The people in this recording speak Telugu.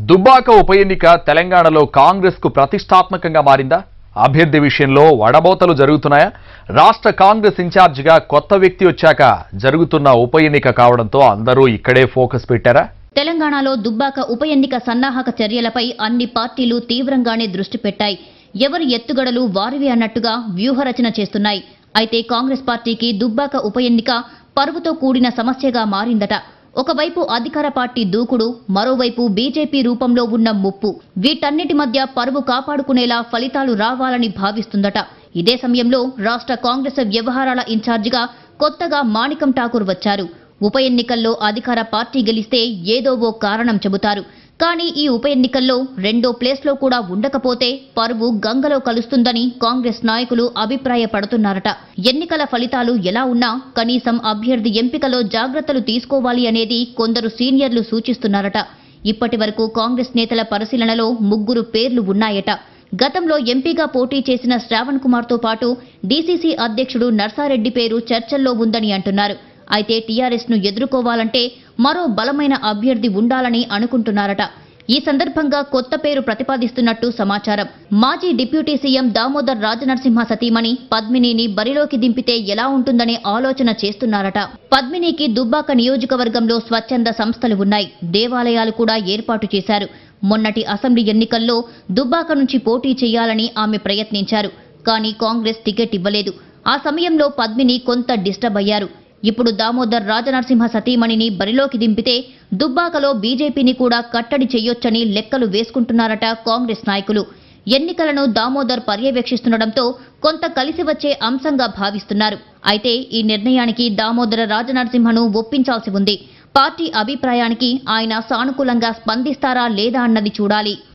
దుబ్బాక ఉప ఎన్నిక తెలంగాణలో కాంగ్రెస్ కు ప్రతిష్టాత్మకంగా మారిందా అభ్యర్థి విషయంలో వడబోతలు జరుగుతున్నాయా రాష్ట్ర కాంగ్రెస్ ఇన్ఛార్జిగా కొత్త వ్యక్తి వచ్చాక జరుగుతున్న ఉప ఎన్నిక కావడంతో అందరూ ఇక్కడే ఫోకస్ పెట్టారా తెలంగాణలో దుబ్బాక ఉప ఎన్నిక సన్నాహక చర్యలపై అన్ని పార్టీలు తీవ్రంగానే దృష్టి పెట్టాయి ఎవరి ఎత్తుగడలు వారివి అన్నట్టుగా వ్యూహరచన చేస్తున్నాయి అయితే కాంగ్రెస్ పార్టీకి దుబ్బాక ఉప ఎన్నిక పరువుతో కూడిన సమస్యగా మారిందట ఒకవైపు అధికార పార్టీ దూకుడు మరోవైపు బీజేపీ రూపంలో ఉన్న ముప్పు వీటన్నిటి మధ్య పరువు కాపాడుకునేలా ఫలితాలు రావాలని భావిస్తుందట ఇదే సమయంలో రాష్ట్ర కాంగ్రెస్ వ్యవహారాల ఇన్ఛార్జిగా కొత్తగా మాణికం ఠాకూర్ వచ్చారు ఉప ఎన్నికల్లో అధికార పార్టీ గెలిస్తే ఏదో ఓ కారణం చెబుతారు కానీ ఈ ఉప ఎన్నికల్లో రెండో ప్లేస్లో కూడా ఉండకపోతే పరువు గంగలో కలుస్తుందని కాంగ్రెస్ నాయకులు అభిప్రాయపడుతున్నారట ఎన్నికల ఫలితాలు ఎలా ఉన్నా కనీసం అభ్యర్థి ఎంపికలో జాగ్రత్తలు తీసుకోవాలి అనేది కొందరు సీనియర్లు సూచిస్తున్నారట ఇప్పటి వరకు కాంగ్రెస్ నేతల పరిశీలనలో ముగ్గురు పేర్లు ఉన్నాయట గతంలో ఎంపీగా పోటీ చేసిన శ్రావణ్ కుమార్తో పాటు డీసీసీ అధ్యక్షుడు నర్సారెడ్డి పేరు చర్చల్లో ఉందని అంటున్నారు అయితే టీఆర్ఎస్ ను ఎదుర్కోవాలంటే మరో బలమైన అభ్యర్థి ఉండాలని అనుకుంటున్నారట ఈ సందర్భంగా కొత్త పేరు ప్రతిపాదిస్తున్నట్టు సమాచారం మాజీ డిప్యూటీ సీఎం దామోదర్ రాజనరసింహ సతీమణి పద్మినిని బరిలోకి దింపితే ఎలా ఉంటుందనే ఆలోచన చేస్తున్నారట పద్మినికి దుబ్బాక నియోజకవర్గంలో స్వచ్ఛంద సంస్థలు ఉన్నాయి దేవాలయాలు కూడా ఏర్పాటు చేశారు మొన్నటి అసెంబ్లీ ఎన్నికల్లో దుబ్బాక నుంచి పోటీ చేయాలని ఆమె ప్రయత్నించారు కానీ కాంగ్రెస్ టికెట్ ఇవ్వలేదు ఆ సమయంలో పద్మిని కొంత డిస్టర్బ్ అయ్యారు ఇప్పుడు దామోదర్ రాజనరసింహ సతీమణిని బరిలోకి దింపితే దుబ్బాకలో బీజేపీని కూడా కట్టడి చెయ్యొచ్చని లెక్కలు వేసుకుంటున్నారట కాంగ్రెస్ నాయకులు ఎన్నికలను దామోదర్ పర్యవేక్షిస్తుండటంతో కొంత కలిసి వచ్చే అంశంగా భావిస్తున్నారు అయితే ఈ నిర్ణయానికి దామోదర రాజనరసింహను ఒప్పించాల్సి ఉంది పార్టీ అభిప్రాయానికి ఆయన సానుకూలంగా స్పందిస్తారా లేదా అన్నది చూడాలి